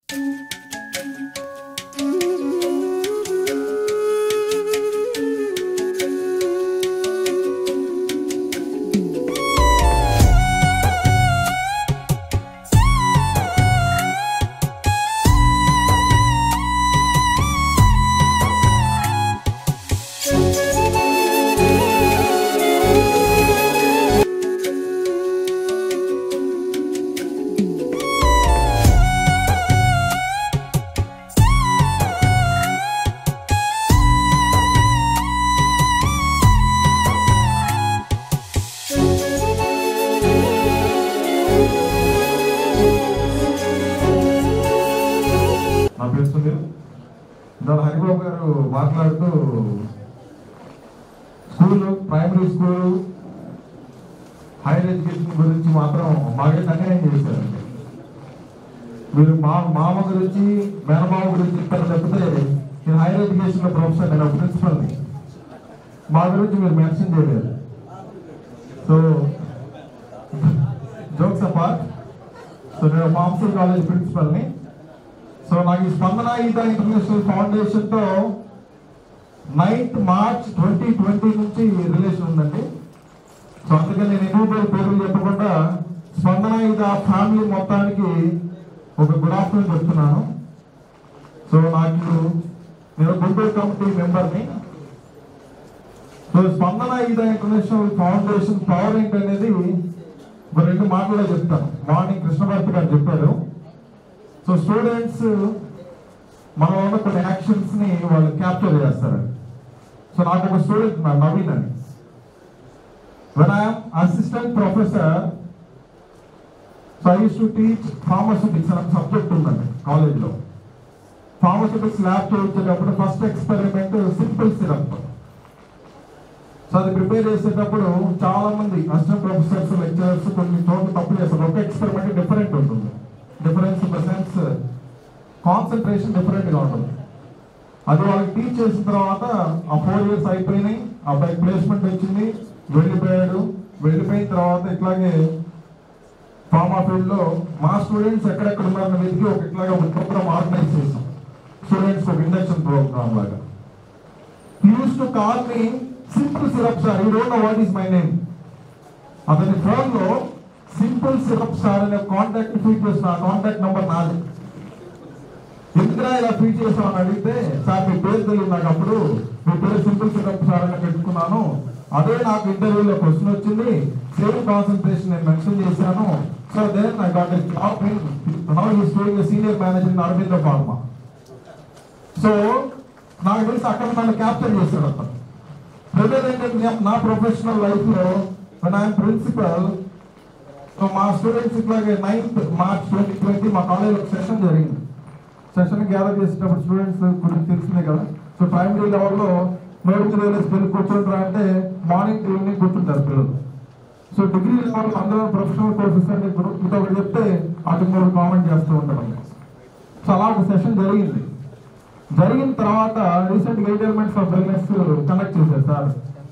నా పేరు సునీల్ దాని హరిబాబు గారు మాట్లాడుతూ school primary school higher education గురించి మాత్రం మాకైతే అన్యాయం చేశారండి మీరు మా మామ గురించి మేనమామ గురించి ఇస్తారు తప్పితే నేను హైయర్ ఎడ్యుకేషన్ లో ప్రొఫెసర్ నేను ప్రిన్సిపల్ని మా గురించి మీరు మెన్షన్ చేయలేదు సో జోక్స్ అపార్ట్ సో నేను మాంసల్ కాలేజ్ ప్రిన్సిపల్ని సో నాకు ఈ స్పందన ఈత ఇంటర్నేషనల్ ఫౌండేషన్ తో నైన్త్ మార్చ్ ట్వంటీ ట్వంటీ నుంచి రిలేషన్ ఉందండి సో అందుకని నేను ఎన్నో పేరు పేర్లు చెప్పకుండా స్పందన ఈత ఫ్యామిలీ మొత్తానికి ఒక గుడ్ ఆఫ్టర్నూన్ చెప్తున్నాను సో నాకు నేను గుంటూరు కమిటీ మెంబర్ని సో స్పందన ఈత ఇంటర్నేషనల్ ఫౌండేషన్ పవర్ ఏంటి అనేది ఒక రెండు మాటల్లో చెప్తాను మార్నింగ్ కృష్ణభర్తి గారు చెప్పారు సో స్టూడెంట్స్ మనం ఉన్న కొన్ని యాక్షన్స్ ని వాళ్ళు క్యాప్చర్ చేస్తారు సో నాకు ఒక స్టూడెంట్ నా నవీన్ అని when I'm assistant professor so I use to teach pharmaceutics అనే సబ్జెక్ట్ ఉందండి కాలేజ్లో ఫార్మస్యూటిక్స్ ల్యాబ్ చేయించేటప్పుడు first experiment simple syrup so అది ప్రిపేర్ చేసేటప్పుడు చాలా మంది అసిస్టెంట్ ప్రొఫెసర్స్ లెక్చరర్స్ కొన్ని చోట్ల తప్పు చేస్తారు ఒక ఎక్స్పెరిమెంట్ డిఫరెంట్ ఉంటుంది difference in the sense concentration different గా ఉంటుంది అది వాళ్ళకి టీచ్ చేసిన తర్వాత ఆ ఫోర్ ఇయర్స్ అయిపోయినాయి అబ్బాయి ప్లేస్మెంట్ వచ్చింది వెళ్ళిపోయాడు వెళ్ళిపోయిన తర్వాత ఇట్లాగే ఫార్మా ఫీల్డ్ లో మా స్టూడెంట్స్ ఎక్కడెక్కడ ఉన్నారని వెతికి ఒక ఇట్లాగా ఒక ప్రోగ్రామ్ ఆర్గనైజ్ చేసాం స్టూడెంట్స్ ఒక ఇండక్షన్ ప్రోగ్రామ్ లాగా use to call me simple syrup sir you don't know what is my name అతని ఫోన్ లో సింపుల్ సిరప్ సార్ అనే కాంటాక్ట్ ఫీడ్ చేసిన కాంటాక్ట్ నంబర్ నాది ఎందుకురా ఇలా ఫీడ్ చేసాం అని అడిగితే సార్ మీ పేరు తెలియదు నాకు అప్పుడు మీ పేరు సింపుల్ సిరప్ సార్ అని పెట్టుకున్నాను అదే నాకు ఇంటర్వ్యూలో క్వశ్చన్ వచ్చింది సేమ్ కాన్సన్ట్రేషన్ నేను మెన్షన్ చేశాను so then I got job in now he's doing senior manager in Aravinda pharma so నాకు తెలిసి అక్కడ నన్ను క్యాప్చర్ చేశాడు అతను రెండోది ఏంటంటే నా ప్రొఫెషనల్ లైఫ్ లో ఐఎమ్ ప్రిన్సిపల్ సో మా స్టూడెంట్స్ ఇట్లాగే నైన్త్ మార్చ్ ట్వంటీ ట్వంటీ మా కాలేజ్ ఒక సెషన్ జరిగింది సెషన్ గ్యాదర్ చేసేటప్పుడు స్టూడెంట్స్ గురించి తెలిసిందే కదా సో ప్రైమరీ లెవెల్లో మేడం రియలైజ్ వెళ్ళి కూర్చుంటారా అంటే మార్నింగ్ టు ఈవినింగ్ కూర్చుంటారు పిల్లలు సో డిగ్రీ లెవెల్ అందరూ ప్రొఫెషనల్ కోర్సెస్ అని మీతో ఒకటి చెప్తే అటు మూడు కామెంట్ చేస్తూ ఉంటారు సో అలా ఒక సెషన్ జరిగింది జరిగిన తర్వాత recent eight elements of wellness conduct చేశారు సార్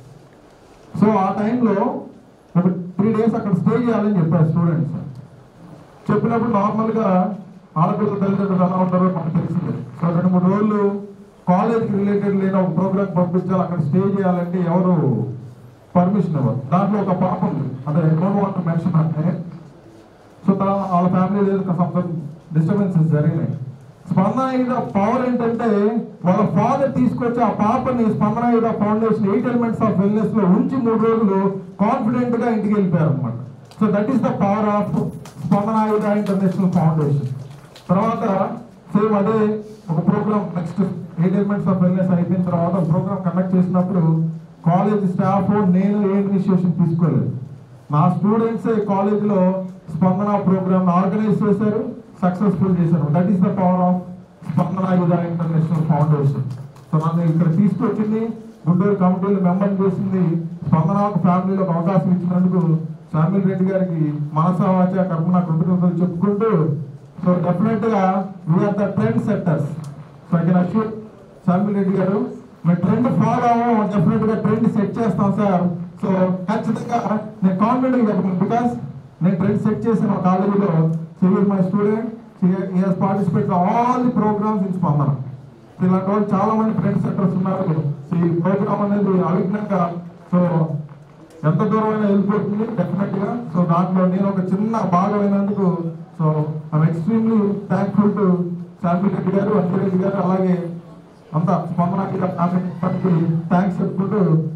సో ఆ టైంలో ఒక త్రీ డేస్ అక్కడ స్టే చేయాలని చెప్పారు స్టూడెంట్స్ చెప్పినప్పుడు నార్మల్ గా ఆడపిల్లల తల్లిదండ్రులు ఎలా ఉంటారో మనకు తెలిసిందే సో రెండు మూడు రోజులు కాలేజ్కి రిలేటెడ్ లేని ఒక ప్రోగ్రామ్ పంపించాలి అక్కడ స్టే చేయాలంటే ఎవరు పర్మిషన్ ఇవ్వరు దాంట్లో ఒక పాప ఉంది అంటే డోంట్ వాంట్ మెన్షన్ అంటే సో తన వాళ్ళ ఫ్యామిలీ లేదు సంథింగ్ డిస్టర్బెన్సెస్ జరిగినాయి స్పందన యుధ పవర్ ఏంటంటే వాళ్ళ ఫాదర్ తీసుకొచ్చి ఆ పాపని స్పందన యుధ foundation eight elements of wellness లో ఉంచి మూడు రోజులు కాన్ఫిడెంట్ గా ఇంటికి వెళ్ళిపోయారు అనమాట so that is the power of Spandana యుధ ఇంటర్నేషనల్ ఫౌండేషన్ తర్వాత సేమ్ అదే ఒక program next eight elements of wellness అయిపోయిన తర్వాత ఒక ప్రోగ్రామ్ కండక్ట్ చేసినప్పుడు కాలేజ్ స్టాఫ్ నేను ఏ ఇనిషియేషన్ తీసుకోలేదు నా స్టూడెంట్స్ కాలేజ్ లో స్పందన ప్రోగ్రామ్ ఆర్గనైజ్ చేశారు సక్సెస్ఫుల్ చేశారు that is the power of Spandana యుధ ఇంటర్నేషనల్ ఫౌండేషన్ సో నన్ను ఇక్కడ తీసుకొచ్చింది గుంటూరు కమిటీలో మెంబర్ చేసింది స్పందన ఫ్యామిలీలో ఒక అవకాశం ఇచ్చినందుకు శామిల్ రెడ్డి గారికి మనసావాచ కర్మన కృతజ్ఞతలు చెప్పుకుంటూ సో డెఫినెట్ గా we're the trend setters so I can assure Shamil Reddy garu మేము ట్రెండ్ ఫాలో అవ్వం డెఫినెట్ గా ట్రెండ్ సెట్ చేస్తాం సార్ సో ఖచ్చితంగా నేను కాన్ఫిడెంట్ గా చెప్పగలను బికాస్ నేను ట్రెండ్ సెట్ చేసిన మా కాలేజీలో so my student he has participated in all the programs in Spandana so ఇలాంటి వాళ్ళు చాలా మంది ఫ్రెండ్స్ సెంటర్స్ ఉన్నారు సో ఈ ప్రోగ్రామ్ అనేది అవిఘ్నంగా సో ఎంత దూరమైనా వెళ్ళిపోతుంది డెఫినెట్ గా సో దాంట్లో నేను ఒక చిన్న భాగమైనందుకు so I'm extremely thankful to Shanti Reddy garu Anjireddy గారు అలాగే అంతా స్పందనకి థ్యాంక్స్ చెప్పుకుంటూ